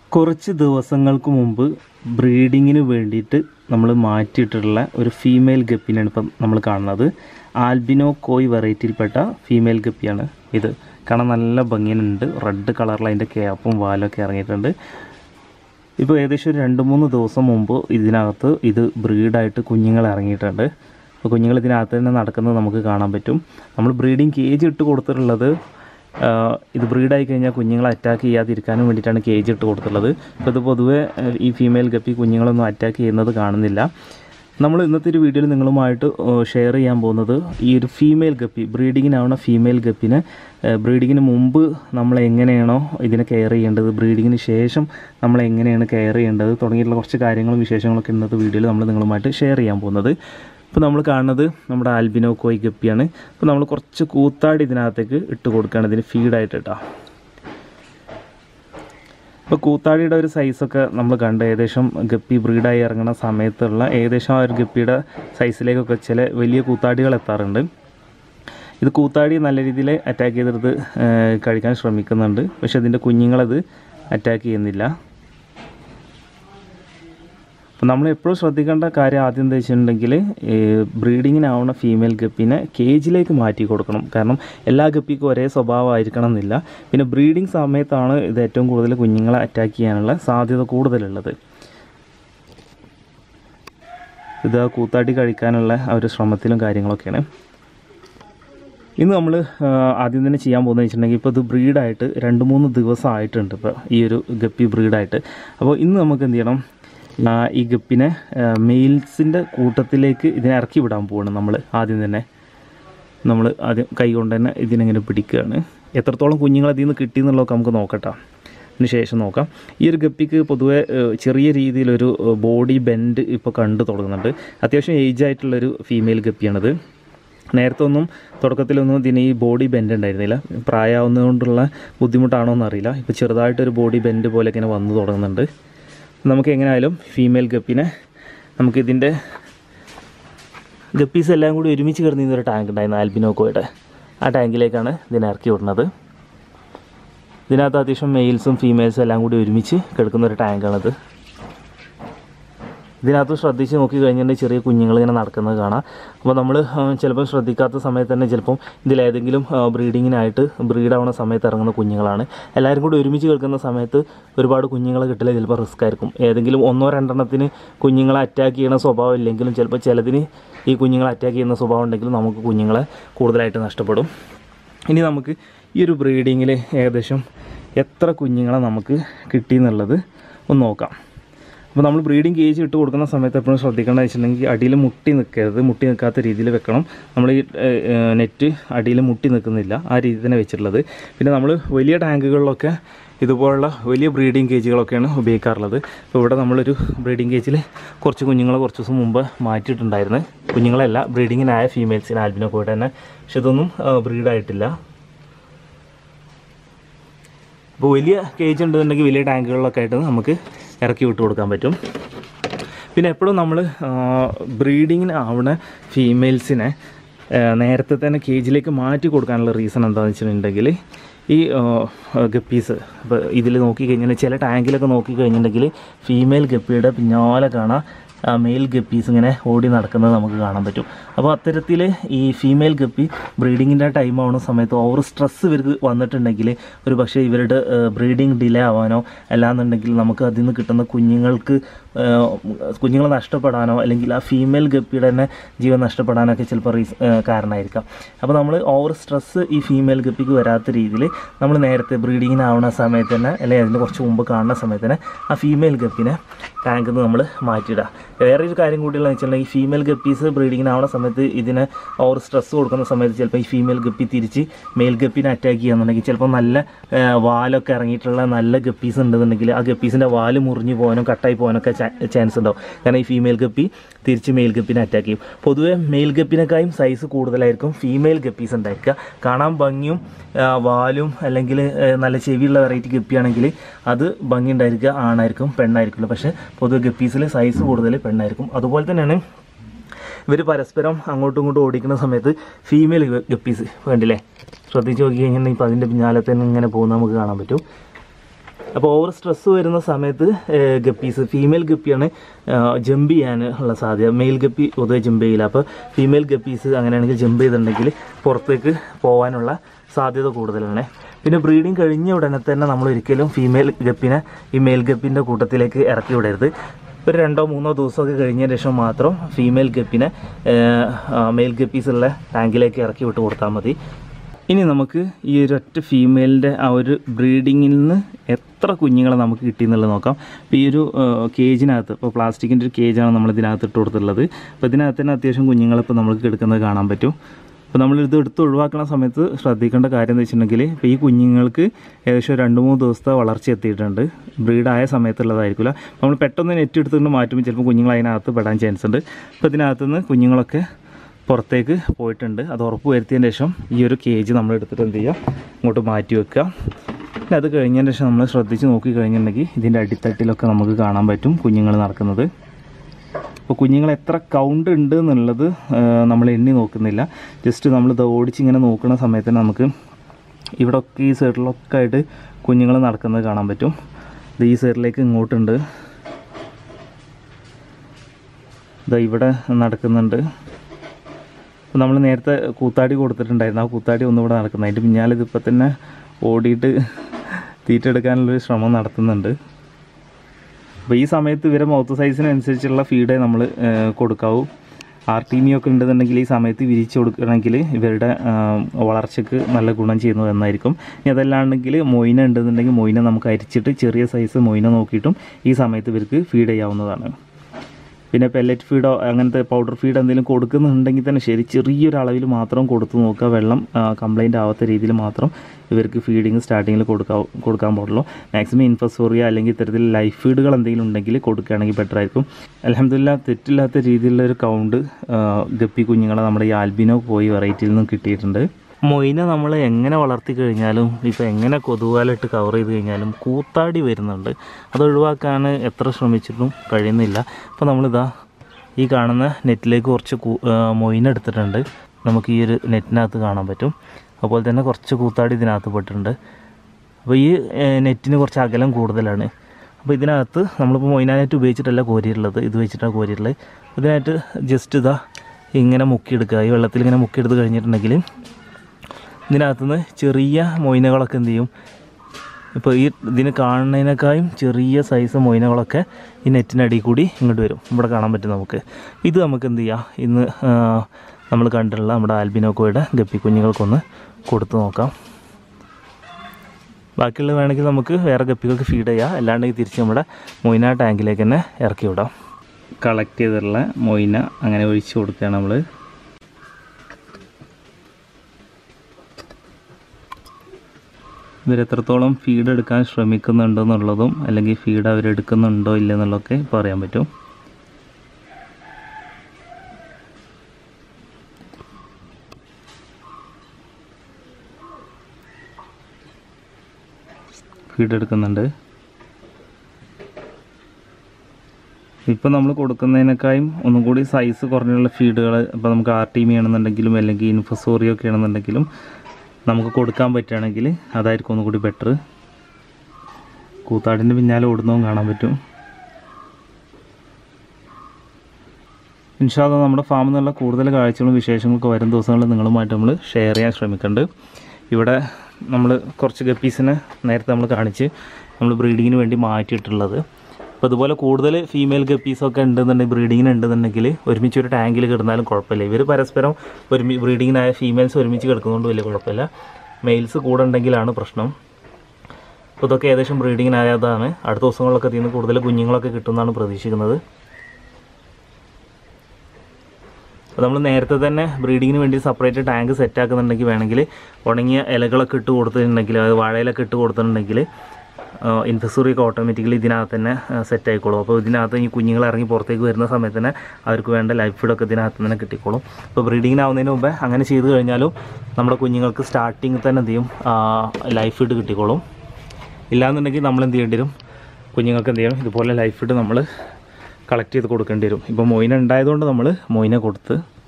കുറച്ച് ദിവസങ്ങൾക്ക് മുമ്പ് ബ്രീഡിങ്ങിന് വേണ്ടിയിട്ട് നമ്മൾ മാറ്റിയിട്ടുള്ള ഒരു ഫീമെയിൽ ഗപ്പിനാണ് ഇപ്പം നമ്മൾ കാണുന്നത് ആൽബിനോ കോയ് വെറൈറ്റിയിൽപ്പെട്ട ഫീമെയിൽ ഗപ്പിയാണ് ഇത് കാണാൻ നല്ല ഭംഗിയുണ്ട് റെഡ് കളറിൽ അതിൻ്റെ ക്യാപ്പും വാലൊക്കെ ഇറങ്ങിയിട്ടുണ്ട് ഇപ്പോൾ ഏകദേശം ഒരു രണ്ട് മൂന്ന് ദിവസം മുമ്പ് ഇതിനകത്ത് ഇത് ബ്രീഡായിട്ട് കുഞ്ഞുങ്ങൾ ഇറങ്ങിയിട്ടുണ്ട് അപ്പോൾ കുഞ്ഞുങ്ങൾ ഇതിനകത്ത് തന്നെ നടക്കുന്നത് നമുക്ക് കാണാൻ പറ്റും നമ്മൾ ബ്രീഡിങ് കേജ് ഇട്ട് കൊടുത്തിട്ടുള്ളത് ആ, ഇത് ബ്രീഡായി കഴിഞ്ഞാൽ കുഞ്ഞുങ്ങളെ അറ്റാക്ക് ചെയ്യാതിരിക്കാനും വേണ്ടിയിട്ടാണ് കേജ് ഇട്ട് കൊടുത്തിട്ടുള്ളത് അപ്പോൾ ഇത് പൊതുവേ ആ, ഈ ഫീമെയിൽ ഗപ്പി കുഞ്ഞുങ്ങളൊന്നും അറ്റാക്ക് ചെയ്യുന്നത് കാണുന്നില്ല നമ്മൾ ഇന്നത്തെ ഒരു വീഡിയോയിൽ നിങ്ങളുമായിട്ട് ഷെയർ ചെയ്യാൻ പോകുന്നത് ഈ ഒരു ഫീമെയിൽ ഗപ്പി ബ്രീഡിങ്ങിനാവുന്ന ഫീമെയിൽ ഗപ്പിനെ ബ്രീഡിങ്ങിന് മുമ്പ് നമ്മൾ എങ്ങനെയാണോ ഇതിനെ കെയർ ചെയ്യേണ്ടത് ബ്രീഡിങ്ങിന് ശേഷം നമ്മൾ എങ്ങനെയാണ് കെയർ ചെയ്യേണ്ടത് തുടങ്ങിയിട്ടുള്ള കുറച്ച് കാര്യങ്ങളും വിശേഷങ്ങളൊക്കെ ഇന്നത്തെ വീഡിയോയിൽ നമ്മൾ നിങ്ങളുമായിട്ട് ഷെയർ ചെയ്യാൻ പോകുന്നത് ഇപ്പോൾ നമ്മൾ കാണുന്നത് നമ്മുടെ ആൽബിനോ കോയ് ഗപ്പിയാണ് ഇപ്പോൾ നമ്മൾ കുറച്ച് കൂത്താടി ഇതിനകത്തേക്ക് ഇട്ട് കൊടുക്കുകയാണ് ഇതിന് ഫീഡായിട്ട് കേട്ടോ ഇപ്പോൾ കൂത്താടിയുടെ ഒരു സൈസൊക്കെ നമ്മൾ കണ്ട് ഏകദേശം ഗപ്പി ബ്രീഡായി ഇറങ്ങുന്ന സമയത്തുള്ള ഏകദേശം ആ ഒരു ഗപ്പിയുടെ സൈസിലേക്കൊക്കെ ചില വലിയ കൂത്താടികൾ എത്താറുണ്ട് ഇത് കൂത്താടി നല്ല രീതിയിൽ അറ്റാക്ക് ചെയ്തെടുത്ത് ഏഹ്, കഴിക്കാൻ ശ്രമിക്കുന്നുണ്ട് പക്ഷെ അതിൻ്റെ കുഞ്ഞുങ്ങളത് അറ്റാക്ക് ചെയ്യുന്നില്ല അപ്പോൾ നമ്മൾ എപ്പോഴും ശ്രദ്ധിക്കേണ്ട കാര്യം ആദ്യം എന്താ വെച്ചിട്ടുണ്ടെങ്കിൽ ബ്രീഡിങ്ങിനാവുന്ന ഫീമെയിൽ ഗപ്പിനെ കേജിലേക്ക് മാറ്റി കൊടുക്കണം കാരണം എല്ലാ ഗപ്പിക്കും ഒരേ സ്വഭാവമായിരിക്കണം എന്നില്ല പിന്നെ ബ്രീഡിങ് സമയത്താണ് ഇത് ഏറ്റവും കൂടുതൽ കുഞ്ഞുങ്ങളെ അറ്റാക്ക് ചെയ്യാനുള്ള സാധ്യത കൂടുതലുള്ളത് ഇത് ആ കൂത്താടി കഴിക്കാനുള്ള ആ ഒരു ശ്രമത്തിലും കാര്യങ്ങളൊക്കെയാണ് ഇന്ന് നമ്മൾ ആദ്യം തന്നെ ചെയ്യാൻ പോകുന്നത് വെച്ചിട്ടുണ്ടെങ്കിൽ ഇപ്പോൾ ഇത് ബ്രീഡായിട്ട് രണ്ട് മൂന്ന് ദിവസം ആയിട്ടുണ്ട് ഇപ്പോൾ ഈ ഒരു ഗപ്പി ബ്രീഡായിട്ട് അപ്പോൾ ഇന്ന് നമുക്ക് എന്ത് ചെയ്യണം ആ, ഈ ഗപ്പിനെ മെയിൽസിൻ്റെ കൂട്ടത്തിലേക്ക് ഇതിനെ ഇറക്കി വിടാൻ പോവാണ് നമ്മൾ ആദ്യം തന്നെ നമ്മൾ ആദ്യം കൈ കൊണ്ട് തന്നെ ഇതിനെങ്ങനെ പിടിക്കുകയാണ് എത്രത്തോളം കുഞ്ഞുങ്ങൾ അതിൽ നിന്ന് കിട്ടി എന്നുള്ളതൊക്കെ നമുക്ക് നോക്കട്ടോ അതിന് ശേഷം നോക്കാം ഈ ഒരു ഗപ്പിക്ക് പൊതുവെ ഏഹ്, ചെറിയ രീതിയിലൊരു ബോഡി ബെൻഡ് ഇപ്പോൾ കണ്ടു തുടങ്ങുന്നുണ്ട് അത്യാവശ്യം ഏജ് ആയിട്ടുള്ളൊരു ഫീമെയിൽ ഗപ്പിയാണിത് നേരത്തെ ഒന്നും തുടക്കത്തിലൊന്നും ഇതിന് ഈ ബോഡി ബെൻഡ് ഉണ്ടായിരുന്നില്ല പ്രായമാവുന്നതുകൊണ്ടുള്ള ബുദ്ധിമുട്ടാണോ എന്നറിയില്ല ഇപ്പോൾ ചെറുതായിട്ടൊരു ബോഡി ബെൻഡ് പോലെ ഇങ്ങനെ വന്നു തുടങ്ങുന്നുണ്ട് നമുക്ക് എങ്ങനെയായാലും ഫീമെയിൽ ഗപ്പിനെ നമുക്കിതിൻ്റെ ഗപ്പീസ് എല്ലാം കൂടി ഒരുമിച്ച് കിടന്നിരുന്ന ഒരു ടാങ്ക് ഉണ്ടായിരുന്നു ആൽബിനോക്കോയുടെ ആ ടാങ്കിലേക്കാണ് ഇതിനെ ഇറക്കി വിടുന്നത് ഇതിനകത്ത് അത്യാവശ്യം മെയിൽസും ഫീമെയിൽസും എല്ലാം കൂടി ഒരുമിച്ച് കിടക്കുന്ന ഒരു ടാങ്കാണിത് ഇതിനകത്ത് ശ്രദ്ധിച്ച് നോക്കി കഴിഞ്ഞിട്ടുണ്ടെങ്കിൽ ചെറിയ കുഞ്ഞുങ്ങൾ ഇങ്ങനെ നടക്കുന്നത് കാണാം അപ്പോൾ നമ്മൾ ചിലപ്പോൾ ശ്രദ്ധിക്കാത്ത സമയത്ത് തന്നെ ചിലപ്പം ഇതിലേതെങ്കിലും ബ്രീഡിങ്ങിനായിട്ട് ബ്രീഡാവുന്ന സമയത്ത് ഇറങ്ങുന്ന കുഞ്ഞുങ്ങളാണ് എല്ലാവരും കൂടി ഒരുമിച്ച് കേൾക്കുന്ന സമയത്ത് ഒരുപാട് കുഞ്ഞുങ്ങളെ കിട്ടില്ല ചിലപ്പോൾ റിസ്ക് ആയിരിക്കും ഏതെങ്കിലും ഒന്നോ രണ്ടെണ്ണത്തിന് കുഞ്ഞുങ്ങളെ അറ്റാക്ക് ചെയ്യുന്ന സ്വഭാവം ഇല്ലെങ്കിലും ചിലപ്പോൾ ചിലതിന് ഈ കുഞ്ഞുങ്ങളെ അറ്റാക്ക് ചെയ്യുന്ന സ്വഭാവം ഉണ്ടെങ്കിലും നമുക്ക് കുഞ്ഞുങ്ങളെ കൂടുതലായിട്ട് നഷ്ടപ്പെടും ഇനി നമുക്ക് ഈ ഒരു ബ്രീഡിങ്ങിൽ ഏകദേശം എത്ര കുഞ്ഞുങ്ങളെ നമുക്ക് കിട്ടി എന്നുള്ളത് ഒന്ന് നോക്കാം അപ്പോൾ നമ്മൾ ബ്രീഡിങ് കേജ് ഇട്ട് കൊടുക്കുന്ന സമയത്ത് എപ്പോഴും ശ്രദ്ധിക്കേണ്ടത് വെച്ചിട്ടുണ്ടെങ്കിൽ അടിയിൽ മുട്ടി നിൽക്കരുത് മുട്ടി നിൽക്കാത്ത രീതിയിൽ വെക്കണം നമ്മൾ ഈ നെറ്റ് അടിയിൽ മുട്ടി നിൽക്കുന്നില്ല ആ രീതിയിൽ തന്നെ വെച്ചിട്ടുള്ളത് പിന്നെ നമ്മൾ വലിയ ടാങ്കുകളിലൊക്കെ ഇതുപോലുള്ള വലിയ ബ്രീഡിങ് കേജുകളൊക്കെയാണ് ഉപയോഗിക്കാറുള്ളത് ഇപ്പോൾ ഇവിടെ നമ്മളൊരു ബ്രീഡിങ് കേജിൽ കുറച്ച് കുഞ്ഞുങ്ങളെ കുറച്ച് ദിവസം മുമ്പ് മാറ്റിയിട്ടുണ്ടായിരുന്നു കുഞ്ഞുങ്ങളല്ല ബ്രീഡിങ്ങിനായ ഫീമെയിൽസിന് ആൽബിനോ പോയിട്ട് തന്നെ പക്ഷെ ഇതൊന്നും ബ്രീഡായിട്ടില്ല ഇപ്പോൾ വലിയ കേജ് ഉണ്ടെന്നുണ്ടെങ്കിൽ വലിയ ടാങ്കുകളിലൊക്കെ ആയിട്ട് നമുക്ക് ഇറക്കി വിട്ട് കൊടുക്കാൻ പറ്റും പിന്നെ എപ്പോഴും നമ്മൾ ബ്രീഡിങ്ങിന് ആവണ ഫീമെയിൽസിനെ ആ, നേരത്തെ തന്നെ കേജിലേക്ക് മാറ്റി കൊടുക്കാനുള്ള റീസൺ എന്താണെന്ന് വെച്ചിട്ടുണ്ടെങ്കിൽ ഈ ഗപ്പീസ് ഇപ്പോൾ ഇതിൽ നോക്കിക്കഴിഞ്ഞാൽ ചില ടാങ്കിലൊക്കെ നോക്കിക്കഴിഞ്ഞിട്ടുണ്ടെങ്കിൽ ഫീമെയിൽ ഗപ്പിയുടെ പിന്നാലെ കാണാം ആ മെയിൽ ഗപ്പീസ് ഇങ്ങനെ ഓടി നടക്കുന്നത് നമുക്ക് കാണാൻ പറ്റും അപ്പോൾ അത്തരത്തിൽ ഈ ഫീമെയിൽ ഗപ്പി ബ്രീഡിങ്ങിൻ്റെ ടൈം ആവുന്ന സമയത്ത് ഓവർ സ്ട്രെസ് ഇവർക്ക് വന്നിട്ടുണ്ടെങ്കിൽ ഒരു പക്ഷേ ഇവരുടെ ബ്രീഡിങ് ഡിലേ ആവാനോ അല്ലാന്നുണ്ടെങ്കിൽ നമുക്ക് അതിൽ നിന്ന് കിട്ടുന്ന കുഞ്ഞുങ്ങൾക്ക് ആ, കുഞ്ഞുങ്ങളെ നഷ്ടപ്പെടാനോ അല്ലെങ്കിൽ ആ ഫീമെയിൽ ഗപ്പിയുടെ തന്നെ ജീവൻ നഷ്ടപ്പെടാനോ ഒക്കെ ചിലപ്പോൾ റീസ് കാരണമായിരിക്കാം അപ്പോൾ നമ്മൾ ഓവർ സ്ട്രെസ് ഈ ഫീമെയിൽ ഗപ്പിക്ക് വരാത്ത രീതിയിൽ നമ്മൾ നേരത്തെ ബ്രീഡിങ്ങിനാവുന്ന സമയത്ത് തന്നെ അല്ലെങ്കിൽ അതിന് കുറച്ച് മുമ്പ് കാണുന്ന സമയത്ത് തന്നെ ആ ഫീമെയിൽ ഗപ്പിനെ ടാങ്കിൽ നിന്ന് നമ്മൾ മാറ്റിയിടുക വേറെ ഒരു കാര്യം കൂടിയുള്ളതെന്ന് വെച്ചിട്ടുണ്ടെങ്കിൽ ഈ ഫീമെയിൽ ഗപ്പീസ് ബ്രീഡിങ്ങിനാവുന്ന സമയത്ത് ഇതിന് ഓവർ സ്ട്രെസ് കൊടുക്കുന്ന സമയത്ത് ചിലപ്പോൾ ഈ ഫീമെയിൽ ഗപ്പി തിരിച്ച് മെയിൽ ഗപ്പിനെ അറ്റാക്ക് ചെയ്യാന്നുണ്ടെങ്കിൽ ചിലപ്പോൾ നല്ല ആ, വാലൊക്കെ ഇറങ്ങിയിട്ടുള്ള നല്ല ഗപ്പീസ് ഉണ്ടെന്നുണ്ടെങ്കിൽ ആ ഗപ്പീസിൻ്റെ വാല് മുറിഞ്ഞു പോകാനും കട്ടായി പോകാനൊക്കെ ചാൻസ് ഉണ്ടാവും കാരണം ഈ ഫീമെയിൽ ഗപ്പി തിരിച്ച് മെയിൽ ഗപ്പിനെ അറ്റാക്ക് ചെയ്യും പൊതുവേ മെയിൽ ഗപ്പിനെക്കാളും സൈസ് കൂടുതലായിരിക്കും ഫീമെയിൽ ഗപ്പീസ് ഉണ്ടായിരിക്കുക കാണാൻ ഭംഗിയും ആ, വാലും അല്ലെങ്കിൽ ആ, നല്ല ചെവിയുള്ള വെറൈറ്റി ഗപ്പിയാണെങ്കിൽ അത് ഭംഗി ഉണ്ടായിരിക്കുക ആണായിരിക്കും പെണ്ണായിരിക്കില്ല പക്ഷേ പൊതുവെ ഗപ്പീസിൽ സൈസ് കൂടുതൽ പെണ്ണായിരിക്കും അതുപോലെ തന്നെയാണ് ഇവർ പരസ്പരം അങ്ങോട്ടും ഇങ്ങോട്ടും ഓടിക്കുന്ന സമയത്ത് ഫീമെയിൽ ഗപ്പീസ് വേണ്ടില്ലേ ശ്രദ്ധിച്ച് നോക്കി കഴിഞ്ഞിട്ടുണ്ടെങ്കിൽ ഇപ്പോൾ അതിൻ്റെ പിന്നാലെ തന്നെ ഇങ്ങനെ പോകുന്ന നമുക്ക് കാണാൻ പറ്റും അപ്പോൾ ഓവർ സ്ട്രെസ് വരുന്ന സമയത്ത് ഗപ്പീസ് ഫീമെയിൽ ഗപ്പിയാണ് ജമ്പ് ചെയ്യാൻ ഉള്ള സാധ്യത മെയിൽ ഗപ്പി പൊതുവെ ജമ്പ് ചെയ്യില്ല അപ്പോൾ ഫീമെയിൽ ഗപ്പീസ് അങ്ങനെയാണെങ്കിൽ ജമ്പ് ചെയ്തിട്ടുണ്ടെങ്കിൽ പുറത്തേക്ക് പോകാനുള്ള സാധ്യത കൂടുതലാണ് പിന്നെ ബ്രീഡിങ് കഴിഞ്ഞ ഉടനെ തന്നെ നമ്മൾ ഒരിക്കലും ഫീമെയിൽ ഗപ്പിനെ ഈ മെയിൽ ഗപ്പിൻ്റെ കൂട്ടത്തിലേക്ക് ഇറക്കി വിടരുത് ഒരു രണ്ടോ മൂന്നോ ദിവസമൊക്കെ കഴിഞ്ഞതിന് ശേഷം മാത്രം ഫീമെയിൽ ഗപ്പിനെ മെയിൽ ഗപ്പീസ് ഉള്ള ടാങ്കിലേക്ക് ഇറക്കി വിട്ട് കൊടുത്താൽ മതി ഇനി നമുക്ക് ഈ ഒരു ഒറ്റ ഫീമെയിലിൻ്റെ ആ ഒരു ബ്രീഡിങ്ങിൽ നിന്ന് എത്ര കുഞ്ഞുങ്ങളെ നമുക്ക് കിട്ടിയെന്നുള്ളത് നോക്കാം അപ്പോൾ ഈ ഒരു കേജിനകത്ത് ഇപ്പോൾ പ്ലാസ്റ്റിക്കിൻ്റെ ഒരു കേജാണ് നമ്മൾ ഇതിനകത്ത് ഇട്ട് കൊടുത്തിട്ടുള്ളത് അപ്പോൾ ഇതിനകത്ത് തന്നെ അത്യാവശ്യം കുഞ്ഞുങ്ങളെ ഇപ്പോൾ നമുക്ക് എടുക്കുന്നത് കാണാൻ പറ്റും അപ്പോൾ നമ്മളിത് എടുത്ത് ഒഴിവാക്കുന്ന സമയത്ത് ശ്രദ്ധിക്കേണ്ട കാര്യം എന്ന് വെച്ചിട്ടുണ്ടെങ്കിൽ ഇപ്പോൾ ഈ കുഞ്ഞുങ്ങൾക്ക് ഏകദേശം ഒരു രണ്ട് മൂന്ന് ദിവസത്തെ വളർച്ച എത്തിയിട്ടുണ്ട് ബ്രീഡായ സമയത്തുള്ളതായിരിക്കില്ല നമ്മൾ പെട്ടെന്ന് നെറ്റ് എടുത്തുകൊണ്ട് മാറ്റുമ്പോൾ ചിലപ്പോൾ കുഞ്ഞുങ്ങൾ അതിനകത്ത് പെടാൻ ചാൻസ് ഉണ്ട് അപ്പോൾ ഇതിനകത്ത് നിന്ന് കുഞ്ഞുങ്ങളൊക്കെ പുറത്തേക്ക് പോയിട്ടുണ്ട് അത് ഉറപ്പ് വരുത്തിയതിന് ശേഷം ഈ ഒരു കേജ് നമ്മൾ എടുത്തിട്ട് എന്ത് ചെയ്യുക ഇങ്ങോട്ട് മാറ്റി വെക്കുക പിന്നെ അത് കഴിഞ്ഞതിന് ശേഷം നമ്മൾ ശ്രദ്ധിച്ച് നോക്കി കഴിഞ്ഞിട്ടുണ്ടെങ്കിൽ ഇതിൻ്റെ അടിത്തട്ടിലൊക്കെ നമുക്ക് കാണാൻ പറ്റും കുഞ്ഞുങ്ങൾ നടക്കുന്നത് അപ്പോൾ കുഞ്ഞുങ്ങൾ എത്ര കൗണ്ട് ഉണ്ട് എന്നുള്ളത് നമ്മൾ എണ്ണി നോക്കുന്നില്ല ജസ്റ്റ് നമ്മൾ ഇത് ഓടിച്ച് ഇങ്ങനെ നോക്കുന്ന സമയത്ത് നമുക്ക് ഇവിടെ ഒക്കെ ഈ സൈഡിലൊക്കെ ആയിട്ട് കുഞ്ഞുങ്ങൾ നടക്കുന്നത് കാണാൻ പറ്റും ഇത് ഈ സൈഡിലേക്ക് ഇങ്ങോട്ടുണ്ട് ഇതാ ഇവിടെ നടക്കുന്നുണ്ട് അപ്പോൾ നമ്മൾ നേരത്തെ കൂത്താടി കൊടുത്തിട്ടുണ്ടായിരുന്നു ആ കൂത്താടി ഒന്നും ഇവിടെ നടക്കുന്നത് അതിൻ്റെ പിന്നാലെ ഇതിപ്പോൾ തന്നെ ഓടിയിട്ട് തീറ്റ എടുക്കാനുള്ളൊരു ശ്രമം നടത്തുന്നുണ്ട് അപ്പോൾ ഈ സമയത്ത് ഇവരെ മൗത്ത് സൈസിനനുസരിച്ചുള്ള ഫീഡേ നമ്മൾ കൊടുക്കാവൂ ആർ ടി മി ഒക്കെ ഉണ്ടെന്നുണ്ടെങ്കിൽ ഈ സമയത്ത് വിരിച്ചു കൊടുക്കണമെങ്കിൽ ഇവരുടെ ആ, വളർച്ചയ്ക്ക് നല്ല ഗുണം ചെയ്യുന്നു എന്നായിരിക്കും ഇനി അതല്ലാണ്ടെങ്കിൽ മൊയിന ഉണ്ടെന്നുണ്ടെങ്കിൽ മൊയിന നമുക്ക് അരിച്ചിട്ട് ചെറിയ സൈസ് മൊയിന നോക്കിയിട്ടും ഈ സമയത്ത് ഇവർക്ക് ഫീഡ് ചെയ്യാവുന്നതാണ് പിന്നെ പെല്ലറ്റ് ഫീഡോ അങ്ങനത്തെ പൗഡർ ഫീഡ് എന്തെങ്കിലും കൊടുക്കുന്നുണ്ടെങ്കിൽ തന്നെ ശരി ചെറിയൊരു അളവിൽ മാത്രം കൊടുത്തു നോക്കുക വെള്ളം കംപ്ലൈൻ്റ് ആവാത്ത രീതിയിൽ മാത്രം ഇവർക്ക് ഫീഡിങ് സ്റ്റാർട്ടിങ്ങിൽ കൊടുക്കാൻ കൊടുക്കാൻ പാടുള്ളൂ മാക്സിമം ഇൻഫസോറിയ അല്ലെങ്കിൽ ഇത്തരത്തിൽ ലൈഫ് ഫീഡുകൾ എന്തെങ്കിലും ഉണ്ടെങ്കിൽ കൊടുക്കുകയാണെങ്കിൽ ബെറ്റർ ആയിരിക്കും അലഹമില്ല തെറ്റില്ലാത്ത രീതിയിലുള്ള ഒരു കൗണ്ട് ഗപ്പി കുഞ്ഞുങ്ങളെ നമ്മുടെ ഈ ആൽബിനോ പോയി വെറൈറ്റിയിൽ നിന്നും കിട്ടിയിട്ടുണ്ട് മൊയിനെ നമ്മൾ എങ്ങനെ വളർത്തി കഴിഞ്ഞാലും ഇപ്പോൾ എങ്ങനെ കൊതുവാലിട്ട് കവർ ചെയ്ത് കഴിഞ്ഞാലും കൂത്താടി വരുന്നുണ്ട് അത് ഒഴിവാക്കാൻ എത്ര ശ്രമിച്ചിട്ടും കഴിയുന്നില്ല അപ്പോൾ നമ്മളിതാ ഈ കാണുന്ന നെറ്റിലേക്ക് കുറച്ച് കൂ മൊയിന എടുത്തിട്ടുണ്ട് നമുക്ക് ഈ ഒരു നെറ്റിനകത്ത് കാണാൻ പറ്റും അതുപോലെ തന്നെ കുറച്ച് കൂത്താടി ഇതിനകത്ത് പെട്ടിട്ടുണ്ട് അപ്പോൾ ഈ ഏഹ്, നെറ്റിന് കുറച്ച് അകലം കൂടുതലാണ് അപ്പോൾ ഇതിനകത്ത് നമ്മളിപ്പോൾ മൊയിനാനായിട്ട് ഉപയോഗിച്ചിട്ടല്ല കോരിയിട്ടുള്ളത് ഇത് വെച്ചിട്ടാണ് കോരിയിട്ടുള്ളത് ഇതിനായിട്ട് ജസ്റ്റ് ഇതാ ഇങ്ങനെ മുക്കിയെടുക്കുക ഈ വെള്ളത്തിൽ ഇങ്ങനെ മുക്കിയെടുത്ത് കഴിഞ്ഞിട്ടുണ്ടെങ്കിൽ ഇതിനകത്തുനിന്ന് ചെറിയ മൊയിനകളൊക്കെ എന്ത് ചെയ്യും ഇപ്പോൾ ഈ ഇതിന് കാണുന്നതിനേക്കാളും ചെറിയ സൈസ് മൊയിനകളൊക്കെ ഈ നെറ്റിനടിയിൽ കൂടി ഇങ്ങോട്ട് വരും ഇവിടെ കാണാൻ പറ്റും നമുക്ക് ഇത് നമുക്ക് എന്ത് ചെയ്യാം ഇന്ന് നമ്മൾ കണ്ടിട്ടുള്ള നമ്മുടെ ആൽബിനോക്കോയുടെ ഗപ്പി കുഞ്ഞുങ്ങൾക്കൊന്ന് കൊടുത്തു നോക്കാം ബാക്കിയുള്ളത് വേണമെങ്കിൽ നമുക്ക് വേറെ ഗപ്പികൾക്ക് ഫീഡ് ചെയ്യാം അല്ലാണ്ടെങ്കിൽ തിരിച്ച് നമ്മുടെ മൊയ്ന ടാങ്കിലേക്ക് തന്നെ ഇറക്കി വിടാം കളക്ട് ചെയ്തിട്ടുള്ള മൊയ്ന അങ്ങനെ ഒഴിച്ചു കൊടുക്കുകയാണ് നമ്മൾ ഇവരെത്രത്തോളം ഫീഡ് എടുക്കാൻ ശ്രമിക്കുന്നുണ്ടോ എന്നുള്ളതും അല്ലെങ്കിൽ ഫീഡ് അവരെടുക്കുന്നുണ്ടോ ഇല്ല എന്നുള്ളതൊക്കെ ഇപ്പോൾ അറിയാൻ പറ്റും ഫീഡ് എടുക്കുന്നുണ്ട് ഇപ്പം നമ്മൾ കൊടുക്കുന്നതിനേക്കാളും ഒന്നും കൂടി സൈസ് കുറഞ്ഞുള്ള ഫീഡുകൾ ഇപ്പോൾ നമുക്ക് ആർ ടി മി ആണെന്നുണ്ടെങ്കിലും അല്ലെങ്കിൽ ഇൻഫസോറിയോ ഒക്കെ ആണെന്നുണ്ടെങ്കിലും നമുക്ക് കൊടുക്കാൻ പറ്റുകയാണെങ്കിൽ അതായിരിക്കും ഒന്നും കൂടി ബെറ്റർ കൂത്താടിൻ്റെ പിന്നാലെ ഓടുന്നതും കാണാൻ പറ്റും ഇൻഷാല്ല നമ്മുടെ ഫാമിൽ നിന്നുള്ള കൂടുതൽ കാഴ്ചകളും വിശേഷങ്ങളൊക്കെ വരും ദിവസങ്ങളിൽ നിങ്ങളുമായിട്ട് നമ്മൾ ഷെയർ ചെയ്യാൻ ശ്രമിക്കുന്നുണ്ട് ഇവിടെ നമ്മൾ കുറച്ച് ഗപ്പീസിനെ നേരത്തെ നമ്മൾ കാണിച്ച് നമ്മൾ ബ്രീഡിങ്ങിന് വേണ്ടി മാറ്റിയിട്ടുള്ളത് അപ്പോൾ അതുപോലെ കൂടുതൽ ഫീമെയിൽ ഗപ്പീസൊക്കെ ഉണ്ടെന്നുണ്ടെങ്കിൽ ബ്രീഡിങ്ങിന് ഉണ്ടെന്നുണ്ടെങ്കിൽ ഒരുമിച്ച് ഒരു ടാങ്കിൽ കിടന്നാലും കുഴപ്പമില്ല ഇവർ പരസ്പരം ഒരുമി ബ്രീഡിങ്ങിനായ ഫീമെയിൽസ് ഒരുമിച്ച് കിടക്കുന്നതുകൊണ്ട് വലിയ കുഴപ്പമില്ല മെയിൽസ് കൂടെ ഉണ്ടെങ്കിലാണ് പ്രശ്നം അപ്പോൾ ഇതൊക്കെ ഏകദേശം ബ്രീഡിങ്ങിനായതാണ് അടുത്ത ദിവസങ്ങളിലൊക്കെ ഇതിൽ നിന്ന് കൂടുതൽ കുഞ്ഞുങ്ങളൊക്കെ കിട്ടുമെന്നാണ് പ്രതീക്ഷിക്കുന്നത് അപ്പോൾ നമ്മൾ നേരത്തെ തന്നെ ബ്രീഡിങ്ങിന് വേണ്ടി സെപ്പറേറ്റ് ടാങ്ക് സെറ്റ് ആക്കുന്നുണ്ടെങ്കിൽ വേണമെങ്കിൽ ഉണങ്ങിയ ഇലകളൊക്കെ ഇട്ട് കൊടുത്തിട്ടുണ്ടെങ്കിൽ അതായത് വാഴയിലൊക്കെ ഇട്ട് കൊടുത്തിട്ടുണ്ടെങ്കിൽ ഇൻഫസൂറിയൊക്കെ ഓട്ടോമാറ്റിക്കലി ഇതിനകത്ത് തന്നെ സെറ്റ് ആയിക്കോളും അപ്പോൾ ഇതിനകത്ത് ഈ കുഞ്ഞുങ്ങൾ ഇറങ്ങി പുറത്തേക്ക് വരുന്ന സമയത്ത് തന്നെ അവർക്ക് വേണ്ട ലൈഫ് ഫീഡൊക്കെ ഇതിനകത്ത് തന്നെ കിട്ടിക്കോളും അപ്പോൾ ബ്രീഡിങ്ങിനാവുന്നതിന് മുമ്പേ അങ്ങനെ ചെയ്ത് കഴിഞ്ഞാലും നമ്മുടെ കുഞ്ഞുങ്ങൾക്ക് സ്റ്റാർട്ടിങ് തന്നെ എന്ത് ചെയ്യും ലൈഫ് ഫീഡ് കിട്ടിക്കോളും ഇല്ലാന്നുണ്ടെങ്കിൽ നമ്മൾ എന്ത് ചെയ്യേണ്ടി വരും കുഞ്ഞുങ്ങൾക്ക് എന്ത് ചെയ്യണം ഇതുപോലെ ലൈഫ് ഫീഡ് നമ്മൾ കളക്ട് ചെയ്ത് കൊടുക്കേണ്ടി വരും ഇപ്പോൾ മൊയിന ഉണ്ടായതുകൊണ്ട് നമ്മൾ മൊയിനെ കൊടുത്ത്